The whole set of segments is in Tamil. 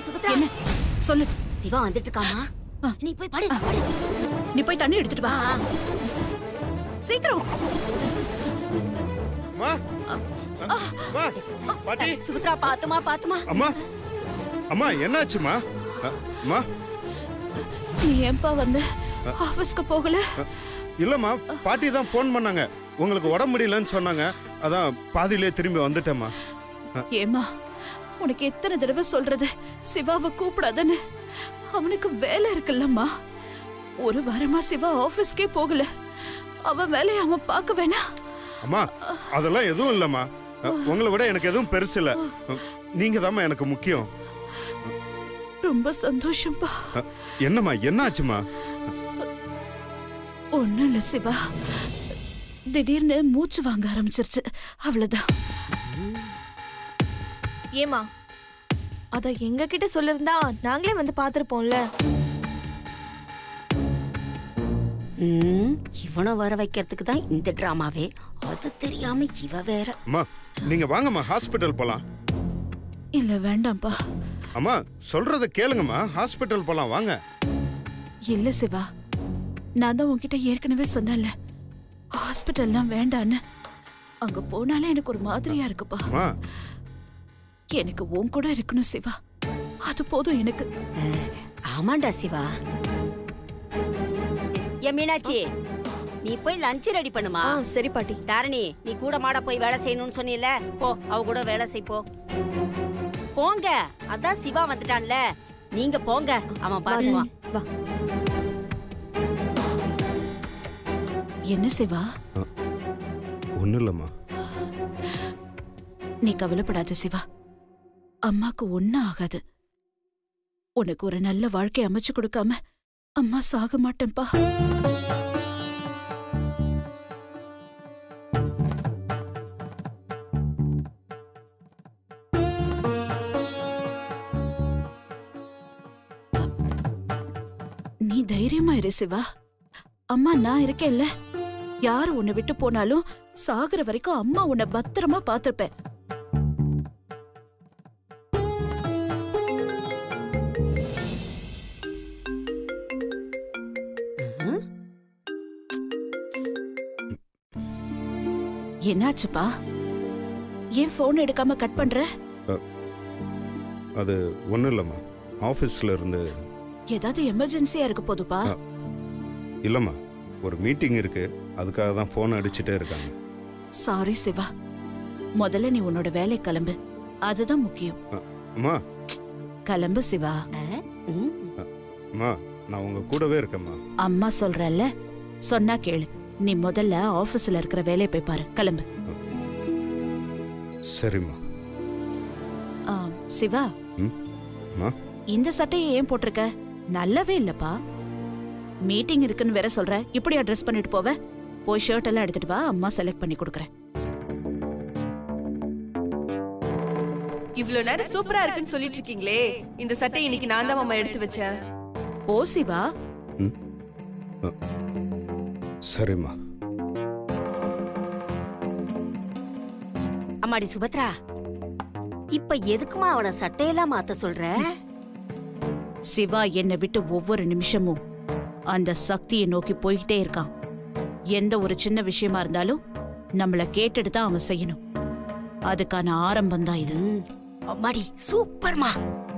சுபத்ரா என்ன சொல்லு சிவா வந்துட்டு இருக்காமா ஆ. நீ போய் படு படு. நீ போய் தண்ணி எடுத்துட்டு வா சீக்கிரம் அம்மா அம்மா பாட்டி சுபத்ரா பாத்துமா பாத்துமா அம்மா அம்மா என்னாச்சுமா அ, அம்மா நீ ஏன்பா வந்த ஆபீஸ்க்கு போகல அ, இல்லம்மா பாட்டி தான் ஃபோன் பண்ணாங்க உங்களுக்கு உடம்பு முடியலன்னு சொன்னாங்க அதான் பாதியிலே திரும்பி வந்துட்டேம்மா ஏமா உனக்கு எத்தனை தடவை சொல்றது சிவாவை கூப்பிடாதன்னு அவனுக்கு வேலை இருக்குல்லம்மா ஒரு வாரமா சிவா ஆபீஸ்க்கே போகல அவன் வேலையை அவன் பார்க்க வேணாம் அம்மா அதெல்லாம் எதுவும் இல்லம்மா அ, உங்களை விட எனக்கு எதுவும் பெருசு இல்ல அ, நீங்க தாம்மா எனக்கு முக்கியம் ரொம்ப சந்தோஷம்பா அ, என்னம்மா என்னாச்சுமா ஒண்ணும் இல்ல சிவா திடீர்னு மூச்சு வாங்க ஆரம்பிச்சிருச்சு அவ்வளவுதான் ஏமா அத எங்க கிட்ட சொல்லிருந்தா நாங்களே வந்து பாத்திருப்போம்ல ம், இவனை வர வைக்கிறதுக்கு தான் இந்த டிராமாவே அது தெரியாம இவ வேற அம்மா நீங்க வாங்கம்மா ஹாஸ்பிட்டல் போலாம் இல்ல வேண்டாம்ப்பா அம்மா சொல்றத கேளுங்கம்மா ஹாஸ்பிட்டல் போலாம் வாங்க இல்ல சிவா நான் தான் உன்கிட்ட ஏற்கனவே சொன்னேன்ல ஹாஸ்பிட்டல்லாம் வேண்டான்னு அங்க போனாலே எனக்கு ஒரு மாதிரியா இருக்குப்பா அம்மா எனக்கு உன் கூட இருக்கணும் சிவா அது போதும் எனக்கு ஆமாண்டா சிவா ஏ மீனாட்சி நீ போய் லஞ்ச் ரெடி பண்ணுமா ஆ சரி பாட்டி தாரணி நீ கூட மாட போய் வேலை செய்யணும்னு சொன்னீல போ அவ கூட வேலை செய் போ போங்க அதான் சிவா வந்துட்டான்ல நீங்க போங்க அவன் பாத்துக்குவான் வா என்ன சிவா ஒன்றும் இல்லைம்மா நீ கவலைப்படாத சிவா அம்மாக்கு ஒன்னும் ஆகாது உனக்கு ஒரு நல்ல வாழ்க்கை அமைச்சு கொடுக்காம அம்மா சாக மாட்டேன்பா நீ தைரியமா இரு சிவா அம்மா நான் இருக்கேன்ல யார் உன்னை விட்டு போனாலும் சாகுற வரைக்கும் அம்மா உன்னை பத்திரமா பாத்துப்பேன் ம், என்னாச்சுப்பா ஏன் போன் எடுக்காம கட் பண்ற அது ஒன்றும் இல்லைம்மா ஆஃபீஸில் இருந்து ஏதாவது எமர்ஜென்சியா இருக்க போதுப்பா ஆ. இல்லைம்மா ஒரு மீட்டிங் இருக்கு அதுக்காக தான் ஃபோன் அடிச்சுட்டே இருக்காங்க சாரி சிவா முதல்ல நீ உன்னோட வேலை கிளம்பு அதுதான் முக்கியம் அம்மா கிளம்பு சிவா ம். அம்மா நான் உங்க கூடவே இருக்கேம்மா அம்மா சொல்றல்ல சொன்னா கேளு நீ முதல்ல ஆபீஸ்ல இருக்கிற வேலையை போய் பாரு கிளம்பு சரிம்மா ஆ, சிவா ம் அம்மா இந்த சட்டையை ஏன் போட்டிருக்க நல்லாவே இல்லப்பா மீட்டிங் இருக்குன்னு வேற சொல்ற இப்படி அட்ரஸ் பண்ணிட்டு போவ போய் ஷர்ட் எல்லாம் எடுத்துட்டு வா அம்மா செலக்ட் பண்ணி கொடுக்குறேன் இவ்ளோ நேரம் சூப்பரா இருக்குன்னு சொல்லிட்டு இருக்கீங்களே இந்த சட்டை இன்னைக்கு நான் தான் மாமா எடுத்து வச்சேன் ஓ சிவா ம் அ, சரிம்மா அம்மாடி சுபத்ரா இப்ப எதுக்குமா அவன சட்டையெல்லாம் மாத்த சொல்ற சிவா என்னை விட்டு ஒவ்வொரு நிமிஷமும் அந்த சக்தியை நோக்கி போய்கிட்டே இருக்கான் எந்த ஒரு சின்ன விஷயமா இருந்தாலும் நம்மள கேட்டுட்டு தான் அவன் செய்யணும் அதுக்கான ஆரம்பம் தான் இது ம், அம்மாடி சூப்பர்மா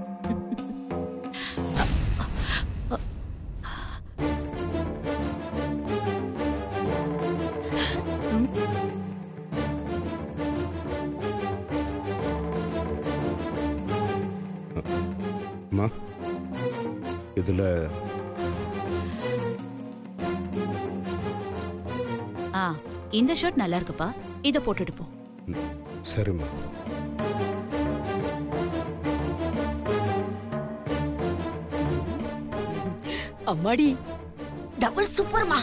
அம்மா இதில் ஆ இந்த ஷர்ட் நல்லா இருக்குப்பா இத போட்டுட்டு போ சரிம்மா அம்மாடி டபுள் சூப்பர்மா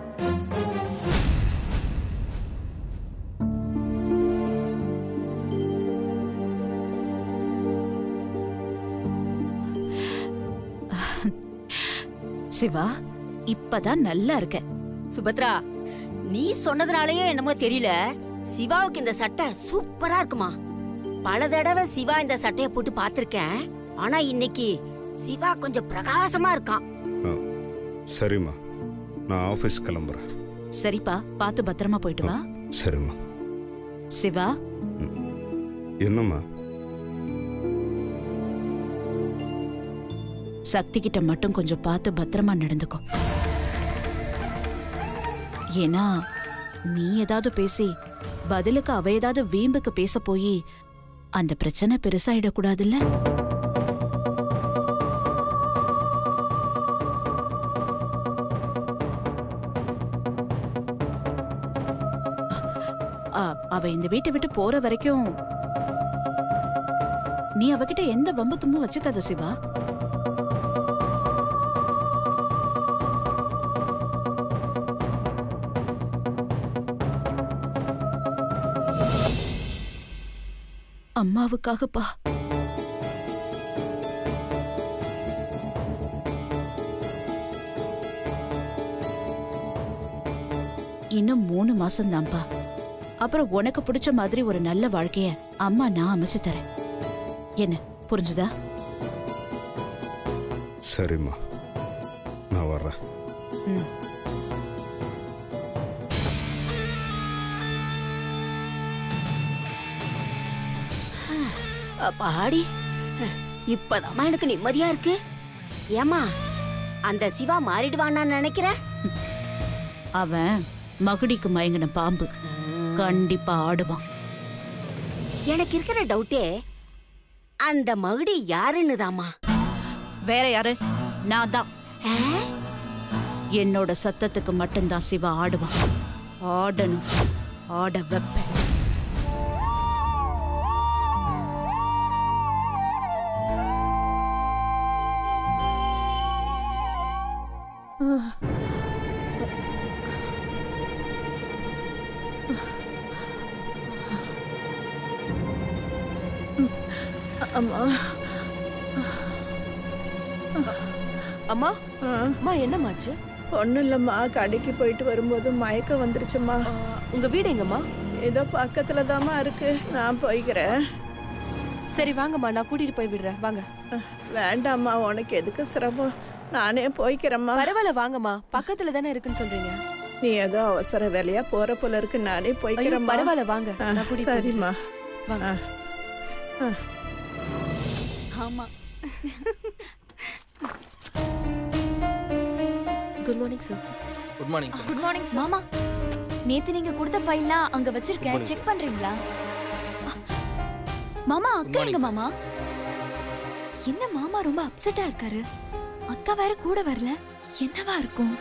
சிவா இப்பதான் நல்லா இருக்க சுபத்ரா நீ சொன்னதுனாலயே என்னமோ தெரியல சிவாவுக்கு இந்த சட்டை சூப்பரா இருக்குமா பல தடவை சிவா இந்த சட்டைய போட்டு பார்த்திருக்கேன் ஆனா இன்னைக்கு சிவா கொஞ்சம் பிரகாசமா இருக்கான் ஆ, சரிம்மா நான் ஆஃபீஸ் கிளம்புறேன் சரிப்பா பார்த்து பத்திரமா போயிட்டு வா சரிம்மா சிவா என்னம்மா சக்தி கிட்ட மட்டும் கொஞ்சம் பார்த்து பத்திரமா நடந்துக்கோ ஏன்னா நீ ஏதாவது பேசி பதிலுக்கு அவ ஏதாவது வீம்புக்கு பேச போய் அந்த பிரச்சனை பெருசாயிடக்கூடாதுல்ல அ- அவ இந்த வீட்டை விட்டு போற வரைக்கும் நீ அவகிட்ட எந்த வம்பு தும்பும் வச்சுக்காத சிவா அம்மாவுக்காகப்பா இன்னும் மூணு மாசம் தான்ப்பா அப்புறம் உனக்கு பிடிச்ச மாதிரி ஒரு நல்ல வாழ்க்கைய அம்மா நான் அமைச்சு தரேன் என்ன புரிஞ்சுதா சரிம்மா நான் வர்றேன் ம் அப்பாடி இப்பதாம்மா எனக்கு நிம்மதியா இருக்கு ஏமா அந்த சிவா மாறிடுவான்னு நினைக்கிறேன் அவன் மகுடிக்கு மயங்கின பாம்பு கண்டிப்பா ஆடுவான் எனக்கு இருக்கிற டவுட்டே அந்த மகுடி யாருன்னு தாமா வேற யாரு நான் தான் என்னோட சத்தத்துக்கு மட்டும்தான் சிவா ஆடுவான் ஆடணும் ஆட வைப்பேன் அம்மா அம்மா என்னமாச்சு ஒன்றும் இல்லைம்மா கடைக்கு போயிட்டு வரும்போது மயக்கம் வந்துருச்சும்மா ஆ, உங்க வீடு எங்கம்மா ஏதோ பக்கத்துல தாம்மா இருக்கு நான் போய்க்கிறேன் சரி வாங்கம்மா நான் கூட்டிட்டு போய் விடுறேன் வாங்க அஹ், வேண்டாம்மா உனக்கு எதுக்கு சிரமம் நானே போய்க்கிறேம்மா பரவாயில்ல வாங்கம்மா பக்கத்துல தானே இருக்குன்னு சொல்றீங்க நீ ஏதோ அவசர வேலையா போற போல இருக்கு நானே ஐயோ போய்க்கிறேம்மா பரவாயில்ல வாங்க அஹ், நான் கூட்டிட்டு போய் சரிம்மா வாங்க. அஹ், ஆமா good morning sir good morning sir good morning மாமா நேத்து நீங்க கொடுத்த ஃபைல்லாம் அங்க வச்சிருக்கேன் செக் பண்றீங்களா மாமா அக்கா morning, எங்க sir. மாமா என்ன மாமா ரொம்ப அப்செட்டா இருக்காரு அக்கா வேற கூட வரல என்னவா இருக்கும்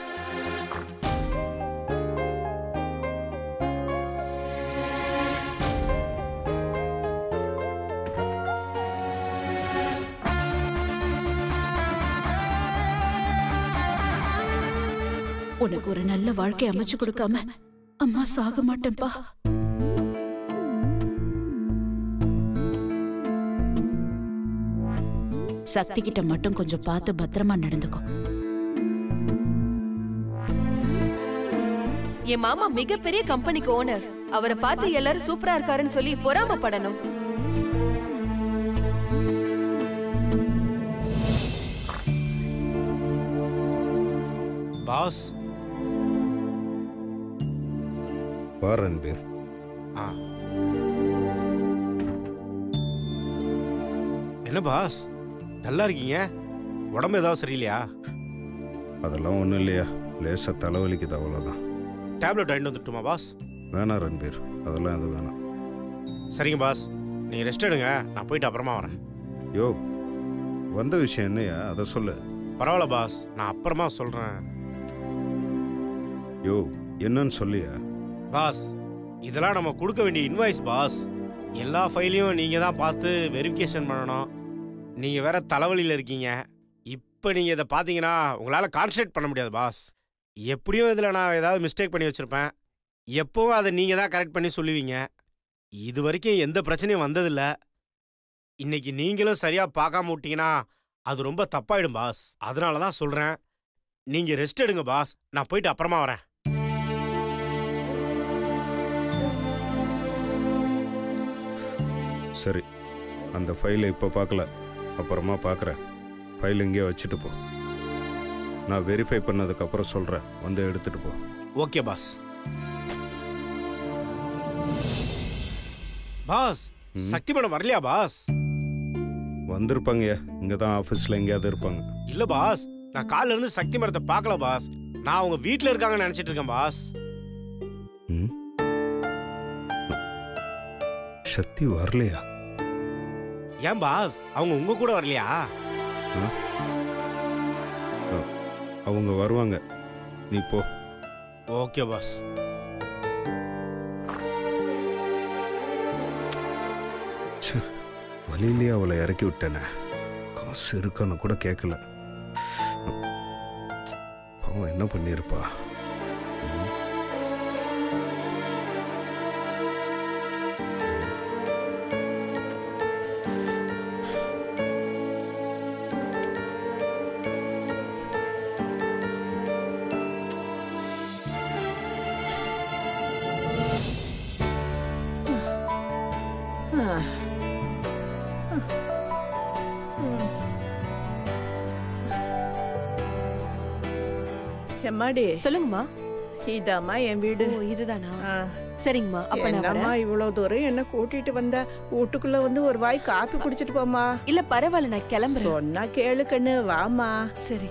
உனக்கு ஒரு நல்ல வாழ்க்கை அமைச்சு கொடுக்காம அம்மா சாக மாட்டேன்பா சக்தி கிட்ட மட்டும் கொஞ்சம் பார்த்து பத்திரமா நடந்துக்கோ என் மாமா மிகப்பெரிய கம்பெனிக்கு ஓனர் அவரை பார்த்து எல்லாரும் சூப்பரா இருக்காருன்னு சொல்லி பொறாமப்படணும் பாஸ் வா ரன்பீர் ஆ என்ன பாஸ் நல்லா இருக்கீங்க உடம்பு ஏதாவது சரியில்லையா அதெல்லாம் ஒன்றும் இல்லையா லேசாக தலைவலிக்குது அவ்வளோதான் டேப்லெட் வாங்கிட்டு வந்துட்டுமா பாஸ் வேணாம் ரன்பீர் அதெல்லாம் எதுவும் வேணாம் சரிங்க பாஸ் நீங்கள் ரெஸ்ட் எடுங்க நான் போயிட்டு அப்புறமா வரேன் யோ வந்த விஷயம் என்னையா அதை சொல்லு பரவாயில்ல பாஸ் நான் அப்புறமா சொல்கிறேன் யோ என்னன்னு சொல்லியா பாஸ் இதெல்லாம் நம்ம கொடுக்க வேண்டிய இன்வாய்ஸ் பாஸ் எல்லா ஃபைலையும் நீங்கள் தான் பார்த்து வெரிஃபிகேஷன் பண்ணணும் நீங்கள் வேற தலைவலியில் இருக்கீங்க இப்போ நீங்கள் இதை பார்த்தீங்கன்னா உங்களால் கான்சன்ட்ரேட் பண்ண முடியாது பாஸ் எப்படியும் இதில் நான் ஏதாவது மிஸ்டேக் பண்ணி வச்சுருப்பேன் எப்போவும் அதை நீங்கள் தான் கரெக்ட் பண்ணி சொல்லுவீங்க இது வரைக்கும் எந்த பிரச்சனையும் வந்ததில்ல இன்னைக்கு நீங்களும் சரியாக பார்க்காம விட்டீங்கன்னா அது ரொம்ப தப்பாயிடும் பாஸ் அதனால தான் சொல்கிறேன் நீங்கள் ரெஸ்ட் எடுங்க பாஸ் நான் போயிட்டு அப்புறமா வரேன் சரி அந்த ஃபைலை இப்போ பார்க்கல அப்புறமா பார்க்குறேன் ஃபைல் இங்கேயே வச்சுட்டு போ நான் வெரிஃபை பண்ணதுக்கப்புறம் சொல்கிறேன் வந்து எடுத்துட்டு போ ஓகே பாஸ் பாஸ் ம். சக்தி மேடம் வரலையா பாஸ் வந்திருப்பாங்கய்யா இங்கே தான் ஆஃபீஸில் எங்கேயாவது இருப்பாங்க இல்ல பாஸ் நான் காலைல இருந்து சக்தி மேடத்தை பார்க்கல பாஸ் நான் அவங்க வீட்ல இருக்காங்கன்னு நினைச்சிட்டு இருக்கேன் பாஸ் ம் சக்தி வரலையா ஏன் பாஸ் அவங்க உங்க கூட வரலையா அவங்க வருவாங்க நீ போ ஓகே பாஸ் ச்சே, வழியிலேயே அவளை இறக்கி விட்டேனே காசு இருக்கான்னு கூட கேட்கல அவன் என்ன பண்ணியிருப்பா ம். ஆ. ம். எம்மாடி சொல்லுங்கம்மா இதாம்மா என் வீடு ஓ இதுதானா ஆ. சரிங்கம்மா அப்ப நான் என்னம்மா வரேன் இவ்வளவு தூரம் என்ன கூட்டிட்டு வந்த வீட்டுக்குள்ள வந்து ஒரு வாய் காப்பி குடிச்சிட்டு போமா இல்ல பரவாயில்ல நான் கிளம்புறேன் சொன்னா கேளு கண்ணு வாமா சரி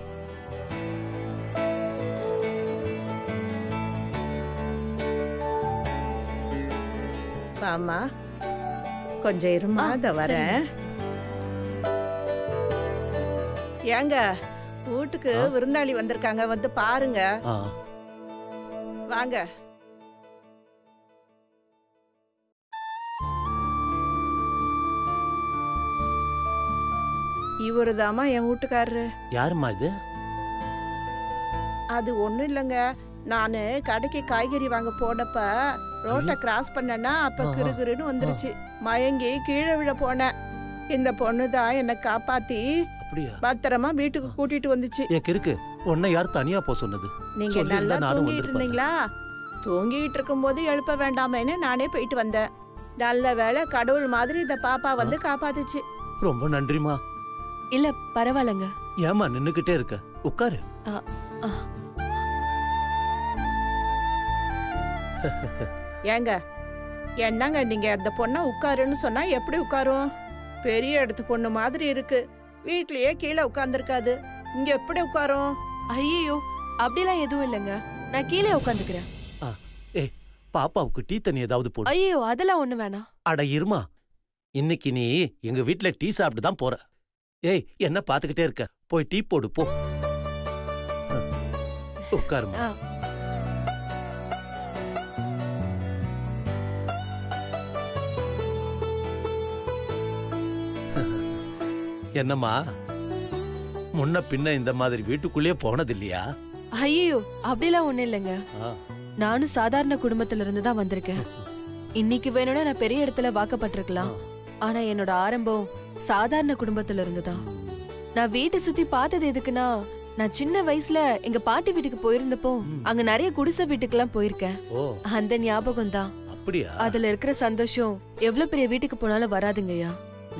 வாமா கொஞ்சம் இருமா ஆ, அத வரேன் ஏங்க வீட்டுக்கு விருந்தாளி வந்திருக்காங்க வந்து பாருங்க ஆ வாங்க இவருதாம்மா என் வீட்டுக்காரரு யாரும்மா இது அது ஒண்ணும் இல்லைங்க நானு கடைக்கு காய்கறி வாங்க போனப்ப ரோட்டை கிராஸ் பண்ணனா அப்ப ஆஹா. கிறுகிறுன்னு வந்துருச்சு மயங்கி கீழே விழ போனேன் இந்த பொண்ணு தான் என்னை காப்பாத்தி அப்படியா பத்திரமா வீட்டுக்கு கூட்டிட்டு வந்துச்சு என் கிறுக்கு உன்னை யார் தனியா போக சொன்னது நீங்க சொல்லியிருந்தா நல்லா நானும் தூங்கிட்டு வந்திருப்பேன். இருந்தீங்களா தூங்கிட்டு இருக்கும்போது எழுப்ப வேண்டாமேன்னு நானே போயிட்டு வந்தேன் நல்ல வேளை கடவுள் மாதிரி இந்த பாப்பா வந்து காப்பாத்துச்சு ரொம்ப நன்றிமா இல்ல பரவாயில்லங்க ஏமா நின்னுக்கிட்டே இருக்க உட்காரு ஆ. ஏங்க என்னங்க நீங்க அந்த பொண்ணை உட்காருன்னு சொன்னா எப்படி உட்காரும் பெரிய இடத்து பொண்ணு மாதிரி இருக்கு வீட்லயே கீழே உட்கார்ந்திருக்காது இங்க எப்படி உட்காரும் ஐயோ அப்படிலாம் எதுவும் இல்லைங்க நான் கீழே உட்காந்துக்கிறேன் ஏய் பாப்பாவுக்கு டீ தண்ணி ஏதாவது போடு ஐயோ அதெல்லாம் ஒண்ணு வேணாம் அட இருமா இன்னைக்கு நீ எங்க வீட்ல டீ சாப்பிட்டு தான் போற ஏய் என்ன பாத்துக்கிட்டே இருக்க போய் டீ போடு போ உட்காருமா ஆ. என்னம்மா முன்ன பின்ன இந்த மாதிரி வீட்டுக்குள்ளேயே போனது இல்லையா ஐயோ அப்படிலாம் ஒண்ணு இல்லைங்க ஆ. நானும் சாதாரண குடும்பத்துல இருந்து தான் வந்திருக்கேன் இன்னைக்கு வேணும்னா நான் பெரிய இடத்துல வாக்கப்பட்டிருக்கலாம் ஆனா என்னோட ஆரம்பம் சாதாரண குடும்பத்துல இருந்து தான் நான் வீட்டை சுத்தி பார்த்தது எதுக்குன்னா நான் சின்ன வயசுல எங்க பாட்டி வீட்டுக்கு போயிருந்தப்போ அங்க நிறைய குடிசை வீட்டுக்கெல்லாம் போயிருக்கேன் ஓ அந்த ஞாபகம் தான் அப்படியா அதுல இருக்கிற சந்தோஷம் எவ்வளவு பெரிய வீட்டுக்கு போனாலும் வராதுங்கய்யா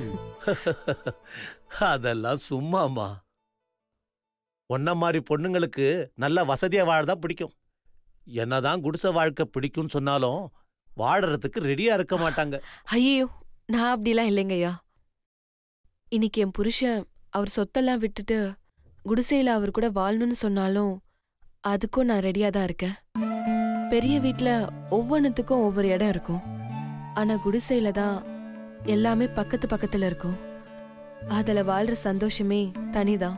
அதெல்லாம் சும்மாமா உன்ன மாதிரி பொண்ணுங்களுக்கு நல்ல வசதியா வாழதான் பிடிக்கும் என்னதான் குடிசை வாழ்க்கை பிடிக்கும்னு சொன்னாலும் வாழறதுக்கு ரெடியா இருக்க மாட்டாங்க ஐயோ நான் அப்படிலாம் இல்லைங்கய்யா இன்னைக்கு என் புருஷன் அவர் சொத்தெல்லாம் விட்டுட்டு குடிசையில அவர் கூட வாழணும்னு சொன்னாலும் அதுக்கும் நான் ரெடியா தான் இருக்கேன் பெரிய வீட்ல ஒவ்வொன்றுத்துக்கும் ஒவ்வொரு இடம் இருக்கும் ஆனா குடிசையில தான் எல்லாமே பக்கத்து பக்கத்துல இருக்கும் அதுல வாழ்ற சந்தோஷமே தனிதான்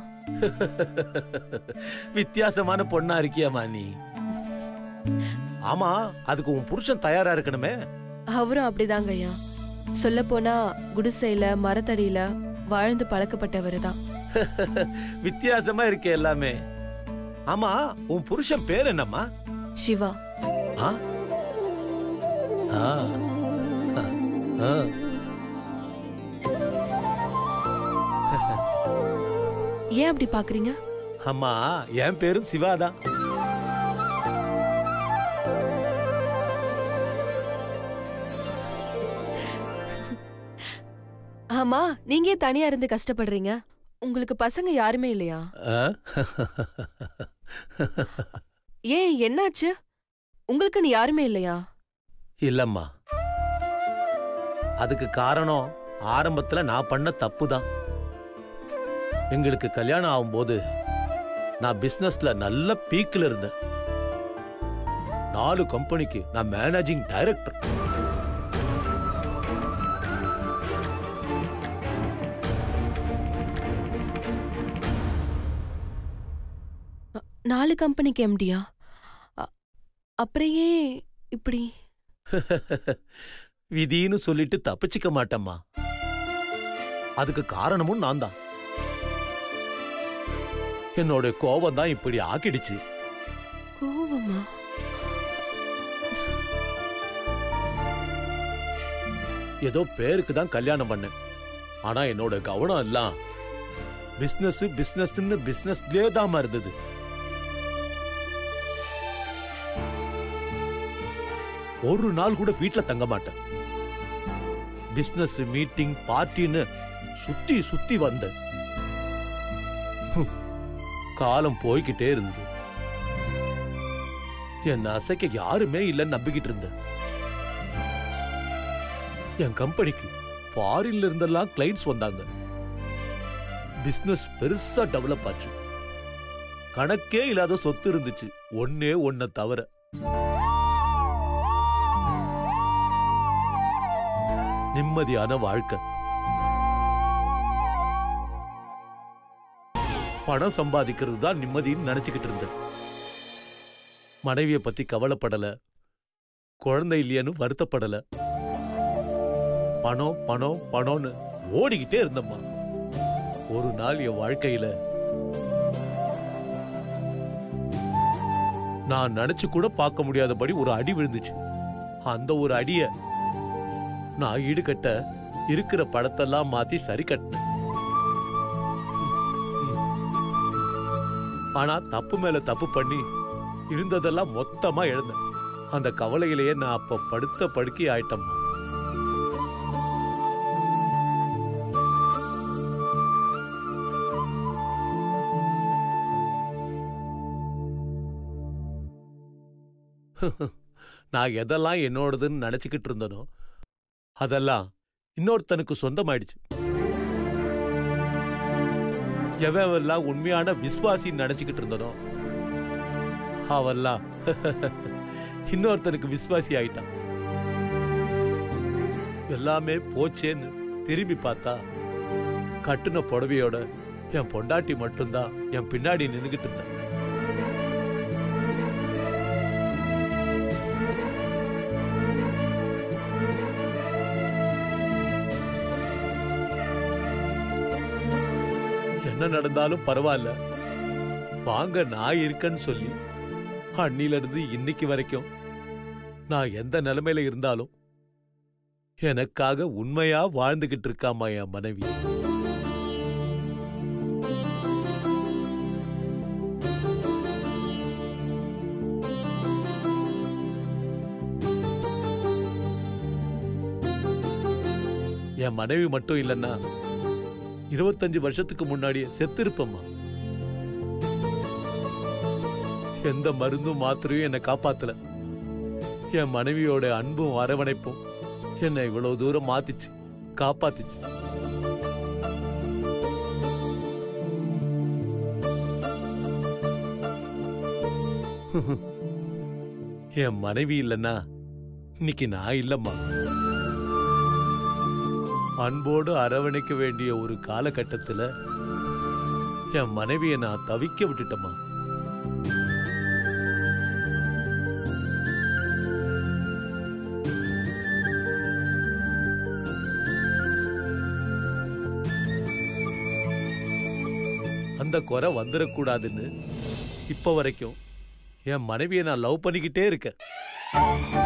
வித்தியாசமான பொண்ணா இருக்கியாமா நீ ஆமா அதுக்கு உன் புருஷன் தயாரா இருக்கணுமே அவரும் அப்படிதாங்கய்யா சொல்ல போனா குடிசையில மரத்தடியில வாழ்ந்து பழக்கப்பட்டவர் தான் வித்தியாசமா இருக்கே எல்லாமே ஆமா உன் புருஷன் பேர் என்னம்மா சிவா ஆ ஆ ஆ ஏன் அப்படி பாக்குறீங்க அம்மா என் பேரும் சிவாதான் ஆமா நீங்க ஏன் தனியா இருந்து கஷ்டப்படுறீங்க உங்களுக்கு பசங்க யாருமே இல்லையா ஆ? ஏன் என்னாச்சு உங்களுக்குன்னு யாருமே இல்லையா இல்லம்மா அதுக்கு காரணம் ஆரம்பத்துல நான் பண்ண தப்பு தான் எங்களுக்கு கல்யாணம் ஆகும்போது நான் பிசினஸ்ல நல்ல பீக்ல இருந்தேன் நாலு கம்பெனிக்கு நான் மேனேஜிங் டைரக்டர் நாலு கம்பெனிக்கு எம்டியா அப்புறம் ஏன் இப்படி விதின்னு சொல்லிட்டு தப்பிச்சுக்க மாட்டேம்மா அதுக்கு காரணமும் நான் தான் என்னோட கோபம் தான் இப்படி ஆக்கிடுச்சு கோவமா ஏதோ பேருக்கு தான் கல்யாணம் பண்ணேன் ஆனா என்னோட கவனம் எல்லாம் பிசினஸ் பிசினஸ்னு பிசினஸ்லயே தான் இருந்தது ஒரு நாள் கூட வீட்ல தங்க மாட்டேன் பிசினஸ் மீட்டிங் பார்ட்டின்னு சுத்தி சுத்தி வந்தேன் ஹம், காலம் போய்கிட்டே இருந்தது என் அசைக்க யாருமே இல்லைன்னு நம்பிக்கிட்டு இருந்தேன் என் கம்பெனிக்கு ஃபாரின்ல இருந்தெல்லாம் கிளைண்ட்ஸ் வந்தாங்க பிசினஸ் பெருசா டெவலப் ஆச்சு கணக்கே இல்லாத சொத்து இருந்துச்சு ஒன்னே ஒன்ன தவிர நிம்மதியான வாழ்க்கை பணம் சம்பாதிக்கிறது தான் நிம்மதின்னு நினைச்சுக்கிட்டு இருந்தேன் மனைவிய பத்தி கவலைப்படல குழந்தை இல்லையன்னு வருத்தப்படல பணம் பணம் பணம்னு ஓடிக்கிட்டே இருந்தம்மா ஒரு நாள் என் வாழ்க்கையில நான் நினைச்சு கூட பார்க்க முடியாதபடி ஒரு அடி விழுந்துச்சு அந்த ஒரு அடிய நான் ஈடுகட்ட இருக்கிற படத்தெல்லாம் மாத்தி சரி கட்டினேன் ஆனா தப்பு மேல தப்பு பண்ணி இருந்ததெல்லாம் மொத்தமா இழந்தேன் அந்த கவலையிலேயே நான் அப்ப படுத்த படுக்கை ஆயிட்டம்மா நான் எதெல்லாம் என்னோடதுன்னு நினைச்சுக்கிட்டு இருந்தனோ அதெல்லாம் இன்னொருத்தனுக்கு சொந்தமாயிடுச்சு எவெல்லாம் உண்மையான விசுவாசின்னு நினைச்சுக்கிட்டு இருந்தனோ அவெல்லாம் இன்னொருத்தனுக்கு விசுவாசி ஆயிட்டான் எல்லாமே போச்சேன்னு திரும்பி பார்த்தா கட்டுன புடவையோட என் பொண்டாட்டி மட்டும்தான் என் பின்னாடி நின்னுகிட்டு இருந்தா என்ன நடந்தாலும் பரவாயில்ல வாங்க நான் இருக்கேன்னு சொல்லி அன்னில இருந்து இன்னைக்கு வரைக்கும் நான் எந்த நிலைமையில இருந்தாலும் எனக்காக உண்மையா வாழ்ந்துகிட்டு இருக்காமா என் மனைவி என் மனைவி மட்டும் இல்லைன்னா இருபத்தஞ்சு வருஷத்துக்கு முன்னாடியே செத்திருப்பம்மா எந்த மருந்தும் மாத்திரையும் என்னை காப்பாத்தல என் மனைவியோட அன்பும் அரவணைப்பும் என்னை இவ்வளவு தூரம் மாத்திச்சு காப்பாத்திச்சு என் மனைவி இல்லைன்னா இன்னைக்கு நான் இல்லம்மா அன்போடு அரவணைக்க வேண்டிய ஒரு காலகட்டத்துல என் மனைவியை நான் தவிக்க விட்டுட்டேம்மா அந்த குறை வந்துடக்கூடாதுன்னு இப்ப வரைக்கும் என் மனைவியை நான் லவ் பண்ணிக்கிட்டே இருக்கேன்